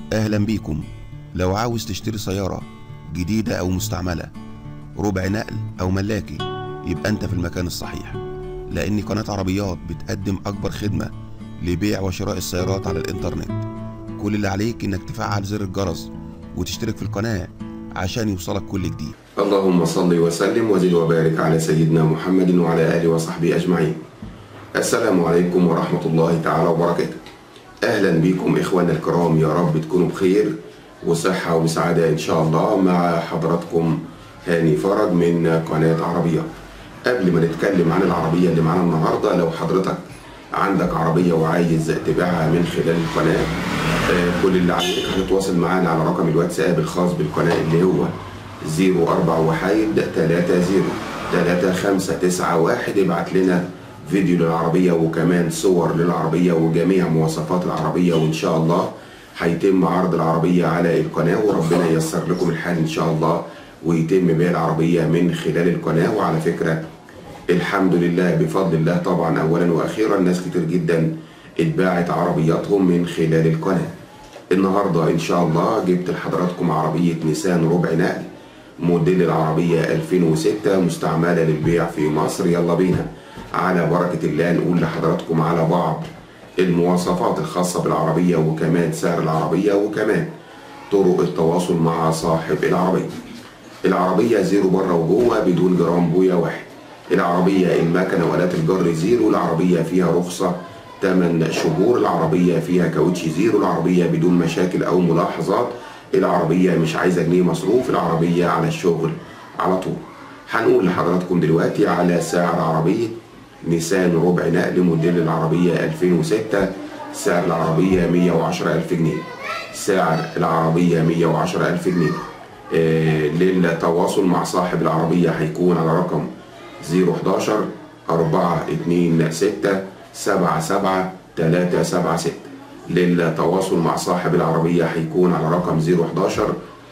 أهلا بيكم لو عاوز تشتري سيارة جديدة أو مستعملة ربع نقل أو ملاكي يبقى أنت في المكان الصحيح لأن قناة عربيات بتقدم أكبر خدمة لبيع وشراء السيارات على الإنترنت كل اللي عليك إنك تفعل زر الجرس وتشترك في القناة عشان يوصلك كل جديد اللهم صل وسلم وزد وبارك على سيدنا محمد وعلى آله وصحبه أجمعين السلام عليكم ورحمة الله تعالى وبركاته أهلا بكم إخوانا الكرام يا رب تكونوا بخير وصحة وسعادة إن شاء الله مع حضراتكم هاني فرج من قناة عربية قبل ما نتكلم عن العربية اللي معانا النهاردة لو حضرتك عندك عربية وعايز تبيعها من خلال القناة آه، كل اللي عليك هتتواصل معانا على رقم الواتساب الخاص بالقناة اللي هو 04 وحيد 30 3591 ابعت لنا فيديو للعربية وكمان صور للعربية وجميع مواصفات العربية وإن شاء الله هيتم عرض العربية على القناة وربنا ييسر لكم الحال إن شاء الله ويتم بيع العربية من خلال القناة وعلى فكرة الحمد لله بفضل الله طبعا أولا وأخيرا ناس كتير جدا اتباعت عربياتهم من خلال القناة النهاردة إن شاء الله جبت لحضراتكم عربية نيسان ربع نقل موديل العربية 2006 مستعملة للبيع في مصر يلا بينا على بركة الله نقول لحضراتكم على بعض المواصفات الخاصة بالعربية وكمان سعر العربية وكمان طرق التواصل مع صاحب العربية العربية زيرو بره وجوه بدون جرام بويا واحد العربية المكنة وآلات الجر زيرو العربية فيها رخصة 8 شهور العربية فيها كاوتش زيرو العربية بدون مشاكل أو ملاحظات العربية مش عايزة جنيه مصروف العربية على الشغل على طول هنقول لحضراتكم دلوقتي على سعر عربية نيسان ربع نقل موديل العربية 2006 سعر العربية 110 ألف جنيه سعر العربية 110 ألف جنيه آه للتواصل مع صاحب العربية هيكون على رقم 011 426 77 376 للتواصل مع صاحب العربية هيكون على رقم 011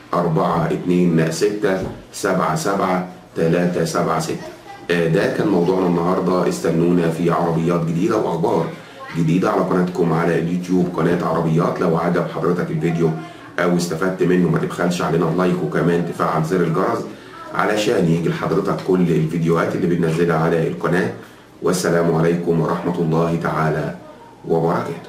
426 77 376 آه، ده كان موضوعنا النهارده استنونا في عربيات جديده واخبار جديده على قناتكم على اليوتيوب قناه عربيات لو عجب حضرتك الفيديو او استفدت منه ما تبخلش علينا اللايك وكمان تفعل زر الجرس علشان يجي لحضرتك كل الفيديوهات اللي بننزلها على القناه والسلام عليكم ورحمه الله تعالى وبركاته